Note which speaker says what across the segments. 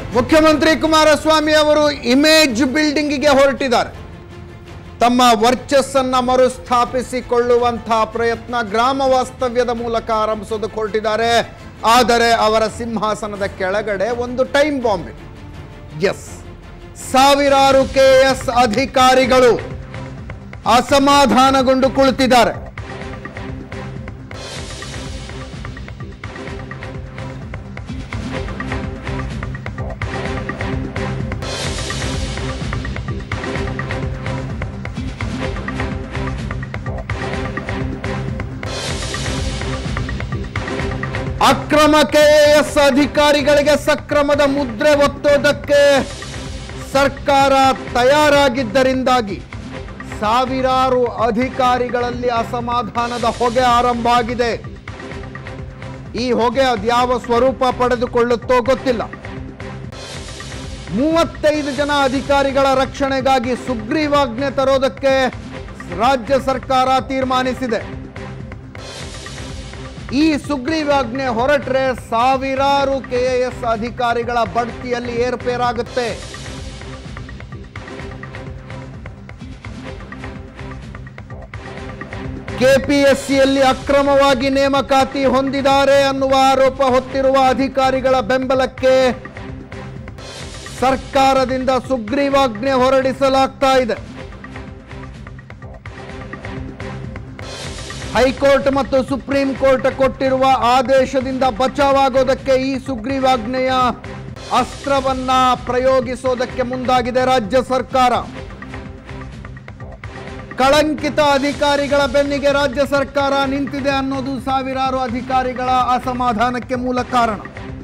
Speaker 1: ಮುಖ್ಯಮಂತ್ರಿ ಕುಮಾರಸ್ವಾಮಿ ಅವರು ಇಮೇಜ್ ಬಿಲ್ಡಿಂಗಿಗೆ ಹೊರಟಿದ್ದಾರೆ ತಮ್ಮ ವರ್ಚಸ್ಸನ್ನ ಮರುಸ್ಥಾಪಿಸಿಕೊಳ್ಳುವಂತಹ ಪ್ರಯತ್ನ ಗ್ರಾಮ ವಾಸ್ತವ್ಯದ ಮೂಲಕ ಆರಂಭಿಸೋದಕ್ಕೆ ಹೊರಟಿದ್ದಾರೆ ಆದರೆ ಅವರ ಸಿಂಹಾಸನದ ಕೆಳಗಡೆ ಒಂದು ಟೈಮ್ ಬಾಂಬ್ ಇದೆ ಎಸ್ ಸಾವಿರಾರು ಕೆ ಎಸ್ ಅಧಿಕಾರಿಗಳು ಅಸಮಾಧಾನಗೊಂಡು ಕುಳಿತಿದ್ದಾರೆ ಅಕ್ರಮ ಕೆಎಎಸ್ ಅಧಿಕಾರಿಗಳಿಗೆ ಸಕ್ರಮದ ಮುದ್ರೆ ಒತ್ತೋದಕ್ಕೆ ಸರ್ಕಾರ ತಯಾರಾಗಿದ್ದರಿಂದಾಗಿ ಸಾವಿರಾರು ಅಧಿಕಾರಿಗಳಲ್ಲಿ ಅಸಮಾಧಾನದ ಹೊಗೆ ಆರಂಭ ಆಗಿದೆ ಈ ಹೊಗೆ ಅದ್ಯಾವ ಸ್ವರೂಪ ಪಡೆದುಕೊಳ್ಳುತ್ತೋ ಗೊತ್ತಿಲ್ಲ ಮೂವತ್ತೈದು ಜನ ಅಧಿಕಾರಿಗಳ ರಕ್ಷಣೆಗಾಗಿ ಸುಗ್ರೀವಾಜ್ಞೆ ತರೋದಕ್ಕೆ ರಾಜ್ಯ ಸರ್ಕಾರ ತೀರ್ಮಾನಿಸಿದೆ ಈ ಸುಗ್ರೀವಾಜ್ಞೆ ಹೊರಟ್ರೆ ಸಾವಿರಾರು ಕೆಎಎಸ್ ಅಧಿಕಾರಿಗಳ ಬಡ್ತಿಯಲ್ಲಿ ಏರ್ಪೇರಾಗುತ್ತೆ ಕೆಪಿಎಸ್ಸಿಯಲ್ಲಿ ಅಕ್ರಮವಾಗಿ ನೇಮಕಾತಿ ಹೊಂದಿದ್ದಾರೆ ಅನ್ನುವ ಆರೋಪ ಹೊತ್ತಿರುವ ಅಧಿಕಾರಿಗಳ ಬೆಂಬಲಕ್ಕೆ ಸರ್ಕಾರದಿಂದ ಸುಗ್ರೀವಾಜ್ಞೆ ಹೊರಡಿಸಲಾಗ್ತಾ ಇದೆ ಹೈಕೋರ್ಟ್ ಮತ್ತು ಸುಪ್ರೀಂ ಕೋರ್ಟ್ ಕೊಟ್ಟಿರುವ ಆದೇಶದಿಂದ ಬಚಾವಾಗೋದಕ್ಕೆ ಈ ಸುಗ್ರೀವಾಜ್ಞೆಯ ಅಸ್ತ್ರವನ್ನ ಪ್ರಯೋಗಿಸೋದಕ್ಕೆ ಮುಂದಾಗಿದೆ ರಾಜ್ಯ ಸರ್ಕಾರ ಕಳಂಕಿತ ಅಧಿಕಾರಿಗಳ ಬೆನ್ನಿಗೆ ರಾಜ್ಯ ಸರ್ಕಾರ ನಿಂತಿದೆ ಅನ್ನೋದು ಸಾವಿರಾರು ಅಧಿಕಾರಿಗಳ ಅಸಮಾಧಾನಕ್ಕೆ ಮೂಲ ಕಾರಣ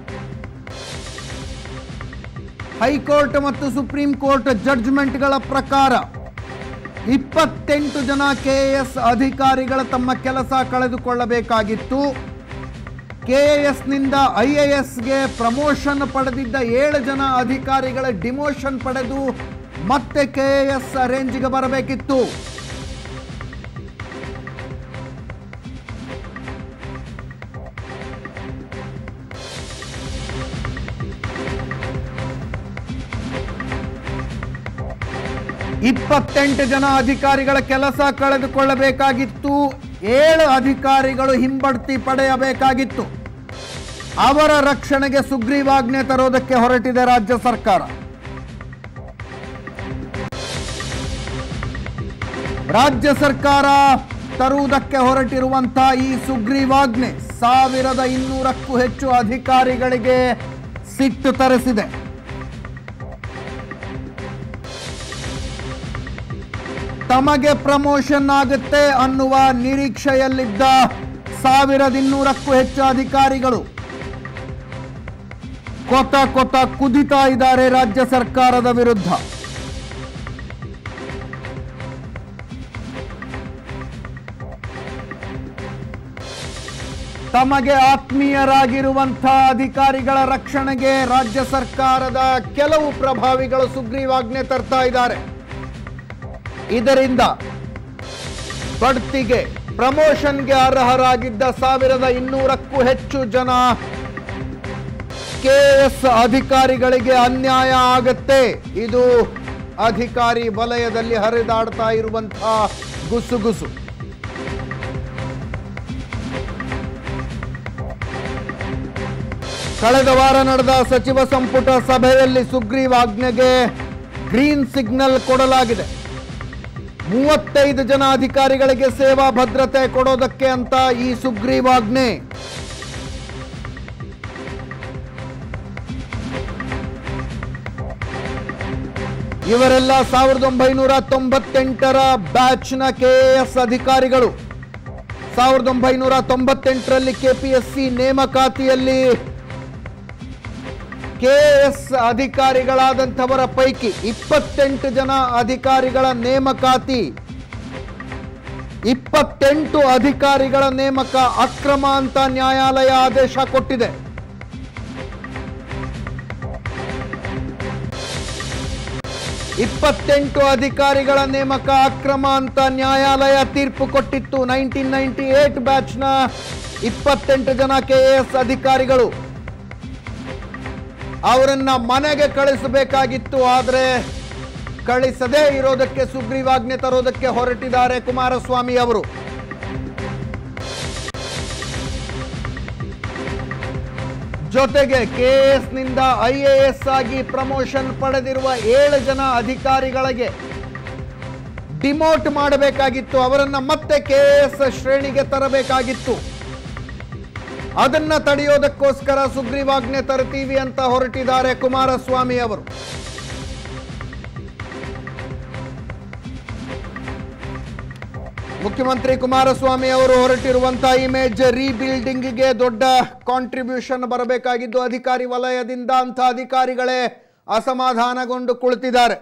Speaker 1: ಹೈಕೋರ್ಟ್ ಮತ್ತು ಸುಪ್ರೀಂ ಕೋರ್ಟ್ ಜಡ್ಜ್ಮೆಂಟ್ಗಳ ಪ್ರಕಾರ ಇಪ್ಪತ್ತೆಂಟು ಜನ ಕೆಎಎಸ್ ಅಧಿಕಾರಿಗಳ ತಮ್ಮ ಕೆಲಸ ಕಳೆದುಕೊಳ್ಳಬೇಕಾಗಿತ್ತು ಕೆಎಎಸ್ನಿಂದ ಐ ಎ ಎಸ್ಗೆ ಪ್ರಮೋಷನ್ ಪಡೆದಿದ್ದ ಏಳು ಜನ ಅಧಿಕಾರಿಗಳ ಡಿಮೋಷನ್ ಪಡೆದು ಮತ್ತೆ ಕೆಎಎಸ್ ರೇಂಜ್ಗೆ ಬರಬೇಕಿತ್ತು ಇಪ್ಪತ್ತೆಂಟು ಜನ ಅಧಿಕಾರಿಗಳ ಕೆಲಸ ಕಳೆದುಕೊಳ್ಳಬೇಕಾಗಿತ್ತು ಏಳು ಅಧಿಕಾರಿಗಳು ಹಿಂಬಡ್ತಿ ಪಡೆಯಬೇಕಾಗಿತ್ತು ಅವರ ರಕ್ಷಣೆಗೆ ಸುಗ್ರೀವಾಜ್ಞೆ ತರೋದಕ್ಕೆ ಹೊರಟಿದೆ ರಾಜ್ಯ ಸರ್ಕಾರ ರಾಜ್ಯ ಸರ್ಕಾರ ತರುವುದಕ್ಕೆ ಹೊರಟಿರುವಂತಹ ಈ ಸುಗ್ರೀವಾಜ್ಞೆ ಸಾವಿರದ ಇನ್ನೂರಕ್ಕೂ ಹೆಚ್ಚು ಅಧಿಕಾರಿಗಳಿಗೆ ಸಿಟ್ಟು ತರಿಸಿದೆ ತಮಗೆ ಪ್ರಮೋಷನ್ ಆಗುತ್ತೆ ಅನ್ನುವ ನಿರೀಕ್ಷೆಯಲ್ಲಿದ್ದ ಸಾವಿರದ ಇನ್ನೂರಕ್ಕೂ ಹೆಚ್ಚು ಅಧಿಕಾರಿಗಳು ಕೊತ ಕೊತ ಕುದಿತಾ ಇದ್ದಾರೆ ರಾಜ್ಯ ಸರ್ಕಾರದ ವಿರುದ್ಧ ತಮಗೆ ಆತ್ಮೀಯರಾಗಿರುವಂತಹ ಅಧಿಕಾರಿಗಳ ರಕ್ಷಣೆಗೆ ರಾಜ್ಯ ಸರ್ಕಾರದ ಕೆಲವು ಪ್ರಭಾವಿಗಳು ಸುಗ್ರೀವಾಜ್ಞೆ ತರ್ತಾ ಇದ್ದಾರೆ ಇದರಿಂದ ಬಡ್ತಿಗೆ ಪ್ರಮೋಷನ್ಗೆ ಅರ್ಹರಾಗಿದ್ದ ಸಾವಿರದ ಇನ್ನೂರಕ್ಕೂ ಹೆಚ್ಚು ಜನ ಕೆಎಸ್ ಅಧಿಕಾರಿಗಳಿಗೆ ಅನ್ಯಾಯ ಆಗತ್ತೆ ಇದು ಅಧಿಕಾರಿ ವಲಯದಲ್ಲಿ ಹರಿದಾಡ್ತಾ ಇರುವಂತಹ ಗುಸುಗುಸು ಕಳೆದ ವಾರ ನಡೆದ ಸಚಿವ ಸಂಪುಟ ಸಭೆಯಲ್ಲಿ ಸುಗ್ರೀವಾಜ್ಞೆಗೆ ಗ್ರೀನ್ ಸಿಗ್ನಲ್ ಕೊಡಲಾಗಿದೆ ಮೂವತ್ತೈದು ಜನ ಅಧಿಕಾರಿಗಳಿಗೆ ಸೇವಾ ಭದ್ರತೆ ಕೊಡೋದಕ್ಕೆ ಅಂತ ಈ ಸುಗ್ರೀವಾಜ್ಞೆ ಇವರೆಲ್ಲ ಸಾವಿರದ ಒಂಬೈನೂರ ತೊಂಬತ್ತೆಂಟರ ಬ್ಯಾಚ್ನ ಕೆಎಎಸ್ ಅಧಿಕಾರಿಗಳು ಸಾವಿರದ ಒಂಬೈನೂರ ತೊಂಬತ್ತೆಂಟರಲ್ಲಿ ಕೆಪಿಎಸ್ಸಿ ನೇಮಕಾತಿಯಲ್ಲಿ ಕೆಎಸ್ ಅಧಿಕಾರಿಗಳಾದಂಥವರ ಪೈಕಿ ಇಪ್ಪತ್ತೆಂಟು ಜನ ಅಧಿಕಾರಿಗಳ ನೇಮಕಾತಿ ಇಪ್ಪತ್ತೆಂಟು ಅಧಿಕಾರಿಗಳ ನೇಮಕ ಅಕ್ರಮ ಅಂತ ನ್ಯಾಯಾಲಯ ಆದೇಶ ಕೊಟ್ಟಿದೆ ಇಪ್ಪತ್ತೆಂಟು ಅಧಿಕಾರಿಗಳ ನೇಮಕ ಅಕ್ರಮ ಅಂತ ನ್ಯಾಯಾಲಯ ತೀರ್ಪು ಕೊಟ್ಟಿತ್ತು ನೈನ್ಟೀನ್ ನೈನ್ಟಿ ಏಟ್ ಬ್ಯಾಚ್ನ ಇಪ್ಪತ್ತೆಂಟು ಜನ ಕೆಎಎಸ್ ಅಧಿಕಾರಿಗಳು ಅವರನ್ನ ಮನೆಗೆ ಕಳಿಸಬೇಕಾಗಿತ್ತು ಆದರೆ ಕಳಿಸದೇ ಇರೋದಕ್ಕೆ ಸುಗ್ರೀವಾಜ್ಞೆ ತರೋದಕ್ಕೆ ಹೊರಟಿದ್ದಾರೆ ಕುಮಾರಸ್ವಾಮಿ ಅವರು ಜೊತೆಗೆ ಕೆಎಸ್ನಿಂದ ಐ ಎ ಎಸ್ ಆಗಿ ಪ್ರಮೋಷನ್ ಪಡೆದಿರುವ ಏಳು ಜನ ಅಧಿಕಾರಿಗಳಿಗೆ ಡಿಮೋಟ್ ಮಾಡಬೇಕಾಗಿತ್ತು ಅವರನ್ನ ಮತ್ತೆ ಕೆಎಎಸ್ ಶ್ರೇಣಿಗೆ ತರಬೇಕಾಗಿತ್ತು ಅದನ್ನ ತಡೆಯೋದಕ್ಕೋಸ್ಕರ ಸುಗ್ರೀವಾಜ್ಞೆ ತರ್ತೀವಿ ಅಂತ ಹೊರಟಿದ್ದಾರೆ ಕುಮಾರಸ್ವಾಮಿ ಅವರು ಮುಖ್ಯಮಂತ್ರಿ ಕುಮಾರಸ್ವಾಮಿ ಅವರು ಹೊರಟಿರುವಂತಹ ಇಮೇಜ್ ರೀಬಿಲ್ಡಿಂಗ್ಗೆ ದೊಡ್ಡ ಕಾಂಟ್ರಿಬ್ಯೂಷನ್ ಬರಬೇಕಾಗಿದ್ದು ಅಧಿಕಾರಿ ವಲಯದಿಂದ ಅಂತ ಅಧಿಕಾರಿಗಳೇ ಅಸಮಾಧಾನಗೊಂಡು ಕುಳಿತಿದ್ದಾರೆ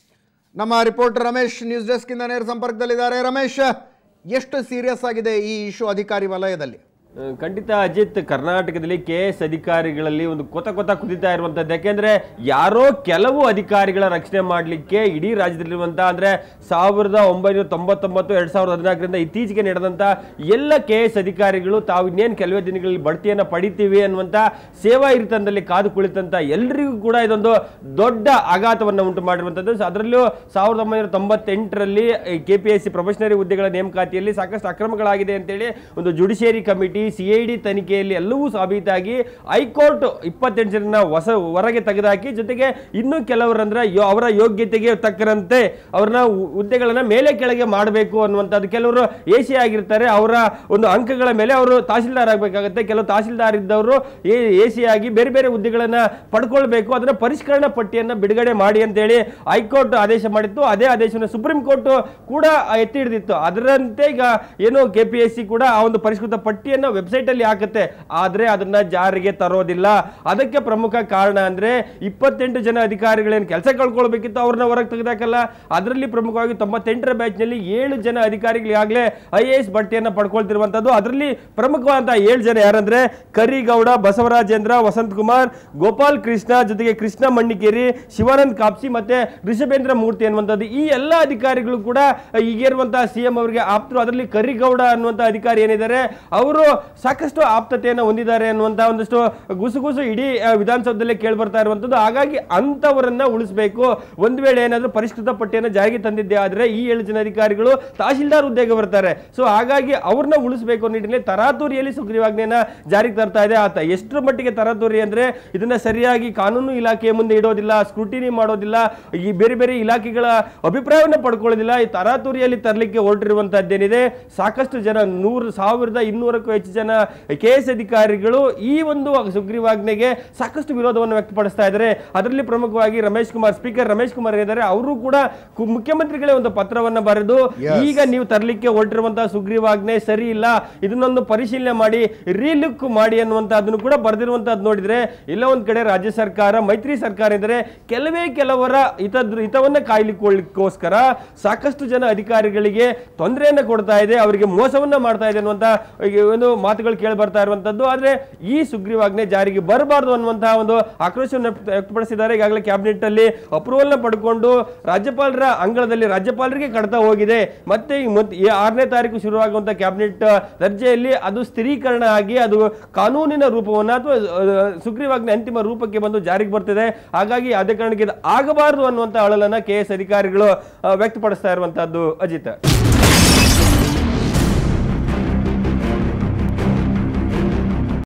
Speaker 1: ನಮ್ಮ ರಿಪೋರ್ಟರ್ ರಮೇಶ್ ನ್ಯೂಸ್ ಡೆಸ್ಕಿಂದ ನೇರ ಸಂಪರ್ಕದಲ್ಲಿದ್ದಾರೆ ರಮೇಶ್ ಎಷ್ಟು ಸೀರಿಯಸ್ ಆಗಿದೆ ಈ ಇಶ್ಯೂ ಅಧಿಕಾರಿ ವಲಯದಲ್ಲಿ
Speaker 2: ಆ, ಖಂಡಿತ ಅಜಿತ್ ಕರ್ನಾಟಕದಲ್ಲಿ ಕೆ ಎಸ್ ಅಧಿಕಾರಿಗಳಲ್ಲಿ ಒಂದು ಕೊತ ಕೊತ ಕುದಿತಾ ಇರುವಂತದ್ದು ಯಾಕೆಂದ್ರೆ ಯಾರೋ ಕೆಲವು ಅಧಿಕಾರಿಗಳ ರಕ್ಷಣೆ ಮಾಡಲಿಕ್ಕೆ ಇಡೀ ರಾಜ್ಯದಲ್ಲಿರುವಂತಹ ಅಂದ್ರೆ ಸಾವಿರದ ಒಂಬೈನೂರ ತೊಂಬತ್ತೊಂಬತ್ತು ಎರಡ್ ಸಾವಿರದ ಹದಿನಾಲ್ಕರಿಂದ ಇತ್ತೀಚೆಗೆ ನಡೆದಂತ ಎಲ್ಲ ಕೆ ಎಸ್ ಅಧಿಕಾರಿಗಳು ತಾವು ಇನ್ನೇನು ಕೆಲವೇ ದಿನಗಳಲ್ಲಿ ಬಡ್ತಿಯನ್ನ ಪಡಿತೀವಿ ಅನ್ನುವಂತ ಸೇವಾ ಹಿರಿತನದಲ್ಲಿ ಕಾದು ಕುಳಿತಂತ ಎಲ್ರಿಗೂ ಕೂಡ ಇದೊಂದು ದೊಡ್ಡ ಆಘಾತವನ್ನು ಉಂಟು ಮಾಡಿರುವಂತದ್ದು ಸೊ ಅದರಲ್ಲೂ ಸಾವಿರದ ಒಂಬೈನೂರ ತೊಂಬತ್ತೆಂಟರಲ್ಲಿ K P S C probationary ಹುದ್ದೆಗಳ ನೇಮಕಾತಿಯಲ್ಲಿ ಸಾಕಷ್ಟು ಅಕ್ರಮಗಳಾಗಿದೆ ಅಂತೇಳಿ ಒಂದು judiciary committee C I D ತನಿಖೆಯಲ್ಲಿ ಎಲ್ಲವೂ ಸಾಬೀತಾಗಿ ಹೈಕೋರ್ಟ್ ಇಪ್ಪತ್ತೆಂಟು ಜನ ಹೊಸ ಹೊರಗೆ ತೆಗೆದುಹಾಕಿ ಜೊತೆಗೆ ಇನ್ನೂ ಕೆಲವರಂದ್ರೆ ಯೋ- ಅವರ ಯೋಗ್ಯತೆಗೆ ತಕ್ಕಂತೆ ಅವ್ರನ್ನ ಹು- ಹುದ್ದೆಗಳನ್ನ ಮೇಲೆ ಕೆಳಗೆ ಮಾಡಬೇಕು ಅನ್ನುವಂಥದ್ದು ಕೆಲವರು ಎ ಸಿ ಆಗಿರ್ತಾರೆ ಅವರ ಒಂದು ಅಂಕಗಳ ಮೇಲೆ ಅವರು ತಹಸೀಲ್ದಾರ್ ಆಗಬೇಕಾಗುತ್ತೆ ಕೆಲವು ತಹಸೀಲ್ದಾರ್ ಇದ್ದವರು ಎ ಸಿ ಆಗಿ ಬೇರೆ ಬೇರೆ ಹುದ್ದೆಗಳನ್ನ ಪಡ್ಕೊಳ್ಬೇಕು ಅದನ್ನ ಪರಿಷ್ಕರಣಾ ಪಟ್ಟಿಯನ್ನ ಬಿಡುಗಡೆ ಮಾಡಿ ಅಂತೇಳಿ ಹೈಕೋರ್ಟ್ ಆದೇಶ ಮಾಡಿತ್ತು ಅದೇ ಆದೇಶವನ್ನು ಸುಪ್ರೀಂ ಕೋರ್ಟ್ ಕೂಡ ಎತ್ತಿ ಹಿಡಿದಿತ್ತು ಅದರಂತೆ ಈಗ ಏನು ಕೆ ಪಿ ಎಸ್ ಸಿ ಕೂಡ ಆ ಒಂದು ಪರಿಷ್ಕೃತ ಪಟ್ಟಿಯನ್ನ ವೆಬ್ಸೈಟ್ ಅಲ್ಲಿ ಹಾಕುತ್ತೆ ಆದ್ರೆ ಅದನ್ನ ಜಾರಿಗೆ ತರೋದಿಲ್ಲ ಅದಕ್ಕೆ ಪ್ರಮುಖ ಕಾರಣ ಅಂದ್ರೆ ಇಪ್ಪತ್ತೆಂಟು ಜನ ಅಧಿಕಾರಿಗಳೇನು ಕೆಲಸ ಕಳ್ಕೊಳ್ಬೇಕಿತ್ತು ಅವ್ರನ್ನ ಹೊರಗೆ ತೆಗೆದಾಕಲ್ಲ ಅದರಲ್ಲಿ ಪ್ರಮುಖವಾಗಿ ತೊಂಬತ್ತೆಂಟರ ಬ್ಯಾಚ್ ನಲ್ಲಿ ಏಳು ಜನ ಅಧಿಕಾರಿಗಳು ಈಗಾಗಲೇ ಐ ಎ ಎಸ್ ಬಡ್ತಿಯನ್ನ ಪಡ್ಕೊಳ್ತಿರುವಂತದ್ದು ಅದರಲ್ಲಿ ಪ್ರಮುಖವಾದಂತಹ ಏಳು ಜನ ಯಾರಂದ್ರೆ ಕರಿಗೌಡ ಬಸವರಾಜೇಂದ್ರ ವಸಂತ್ ಕುಮಾರ್ ಗೋಪಾಲ್ ಕೃಷ್ಣ ಜೊತೆಗೆ ಕೃಷ್ಣ ಮಣ್ಣಿಕೇರಿ ಶಿವಾನಂದ್ ಕಾಪ್ಸಿ ಮತ್ತೆ ಋಷಭೇಂದ್ರ ಮೂರ್ತಿ ಅನ್ನುವಂಥದ್ದು ಈ ಎಲ್ಲ ಅಧಿಕಾರಿಗಳು ಕೂಡ ಈಗಿರುವಂತಹ ಸಿ ಎಂ ಅವರಿಗೆ ಆಪ್ತರು ಅದರಲ್ಲಿ ಕರಿಗೌಡ ಅನ್ನುವಂಥ ಅಧಿಕಾರಿ ಏನಿದ್ದಾರೆ ಅವರು ಸಾಕಷ್ಟು ಆಪ್ತತೆಯನ್ನು ಹೊಂದಿದ್ದಾರೆ ಅನ್ನುವಂತಹ ಒಂದಷ್ಟು ಗುಸುಗುಸು ಇಡೀ ಆ, ವಿಧಾನಸೌಧದಲ್ಲೇ ಕೇಳಿ ಬರ್ತಾ ಇರುವಂತದ್ದು ಹಾಗಾಗಿ ಅಂತವರನ್ನ ಉಳಿಸಬೇಕು ಒಂದ್ ವೇಳೆ ಏನಾದರೂ ಪರಿಷ್ಕೃತ ಪಟ್ಟಿಯನ್ನು ಜಾರಿಗೆ ತಂದಿದ್ದೆ ಆದ್ರೆ ಈ ಏಳು ಜನ ಅಧಿಕಾರಿಗಳು ತಹಶೀಲ್ದಾರ್ ಹುದ್ದೆಗೆ ಬರ್ತಾರೆ ಸೊ ಹಾಗಾಗಿ ಅವ್ರನ್ನ ಉಳಿಸಬೇಕು ಅನ್ನೋ ನಿಟ್ಟಿನಲ್ಲಿ ತರಾತುರಿಯಲ್ಲಿ ಸುಗ್ರೀವಾಜ್ಞೆಯನ್ನ ಜಾರಿಗೆ ತರ್ತಾ ಇದೆ ಆತ ಎಷ್ಟರ ಮಟ್ಟಿಗೆ ತರಾತುರಿ ಅಂದ್ರೆ ಇದನ್ನ ಸರಿಯಾಗಿ ಕಾನೂನು ಇಲಾಖೆಯ ಮುಂದೆ ಇಡೋದಿಲ್ಲ ಸ್ಕ್ರೂಟಿನಿ ಮಾಡೋದಿಲ್ಲ ಈ ಬೇರೆ ಬೇರೆ ಇಲಾಖೆಗಳ ಅಭಿಪ್ರಾಯವನ್ನು ಪಡ್ಕೊಳ್ಳೋದಿಲ್ಲ ಈ ತರಾತುರಿಯಲ್ಲಿ ತರಲಿಕ್ಕೆ ಹೊರಟಿರುವಂತದ್ದೇನಿದೆ ಸಾಕಷ್ಟು ಜನ ನೂರು ಸಾವಿರದ ಇನ್ನೂರಕ್ಕೂ ಹೆಚ್ಚು ಜನ ಕೆ ಎಸ್ ಅಧಿಕಾರಿಗಳು ಈ ಒಂದು ಸುಗ್ರೀವಾಜ್ಞೆಗೆ ಸಾಕಷ್ಟು ವಿರೋಧವನ್ನು ವ್ಯಕ್ತಪಡಿಸ್ತಾ ಇದ್ದಾರೆ ಅದರಲ್ಲಿ ಪ್ರಮುಖವಾಗಿ ರಮೇಶ್ ಕುಮಾರ್ ಸ್ಪೀಕರ್ ರಮೇಶ್ ಕುಮಾರ್ ಇದ್ದಾರೆ ಅವರು ಕೂಡ ಕು- ಮುಖ್ಯಮಂತ್ರಿಗಳೇ ಒಂದು ಪತ್ರವನ್ನ ಬರೆದು
Speaker 1: Yes.
Speaker 2: ಈಗ ನೀವು ತರಲಿಕ್ಕೆ ಹೊರಟಿರುವಂತಹ ಸುಗ್ರೀವಾಜ್ಞೆ ಸರಿ ಇಲ್ಲ ಇದನ್ನೊಂದು ಪರಿಶೀಲನೆ ಮಾಡಿ ರೀಲುಕ್ ಮಾಡಿ ಅನ್ನುವಂತಹದ್ದನ್ನು ಕೂಡ ಬರೆದಿರುವಂತಹದ್ದು ನೋಡಿದ್ರೆ ಇಲ್ಲ ಒಂದ್ ಕಡೆ ರಾಜ್ಯ ಸರ್ಕಾರ ಮೈತ್ರಿ ಸರ್ಕಾರ ಇದ್ರೆ ಕೆಲವೇ ಕೆಲವರ ಹಿತ ಹಿತವನ್ನ ಕಾಯ್ಲಿಕ್ಕೋಸ್ಕರ ಸಾಕಷ್ಟು ಜನ ಅಧಿಕಾರಿಗಳಿಗೆ ತೊಂದರೆಯನ್ನ ಕೊಡ್ತಾ ಇದೆ ಅವರಿಗೆ ಮೋಸವನ್ನ ಮಾಡ್ತಾ ಇದೆ ಅನ್ನುವಂತ ಈಗ ಒಂದು ಮಾತುಗಳು ಕೇಳಿ ಬರ್ತಾ ಇರುವಂತದ್ದು ಆದ್ರೆ ಈ ಸುಗ್ರೀವಾಜ್ಞೆ ಜಾರಿಗೆ ಬರಬಾರ್ದು ಅನ್ನುವಂತಹ ಒಂದು ಆಕ್ರೋಶವನ್ನು ವ್ಯಕ್ತ- ವ್ಯಕ್ತಪಡಿಸಿದ್ದಾರೆ ಈಗಾಗಲೇ ಕ್ಯಾಬಿನೆಟ್ ಅಲ್ಲಿ ಅಪ್ರೂವಲ್ ನ ಪಡ್ಕೊಂಡು ರಾಜ್ಯಪಾಲರ ಅಂಗಳದಲ್ಲಿ ರಾಜ್ಯಪಾಲರಿಗೆ ಕಡ್ತಾ ಹೋಗಿದೆ ಮತ್ತೆ ಈ ಮೊದ್- ಈ ಆರನೇ ತಾರೀಕು ಶುರುವಾಗುವಂತ ಕ್ಯಾಬಿನೆಟ್ ದರ್ಜೆಯಲ್ಲಿ ಅದು ಸ್ಥಿರೀಕರಣ ಆಗಿ ಅದು ಕಾನೂನಿನ ರೂಪವನ್ನ ಅಥವಾ ಸುಗ್ರೀವಾಜ್ಞೆ ಅಂತಿಮ ರೂಪಕ್ಕೆ ಬಂದು ಜಾರಿಗೆ ಬರ್ತಿದೆ ಹಾಗಾಗಿ ಅದೇ ಕಾರಣಕ್ಕೆ ಇದು ಆಗಬಾರದು ಅನ್ನುವಂತ ಅಳಲನ್ನ ಕೆ ಎಸ್ ಅಧಿಕಾರಿಗಳು ಆ, ವ್ಯಕ್ತಪಡಿಸ್ತಾ ಇರುವಂತಹದ್ದು ಅಜಿತ್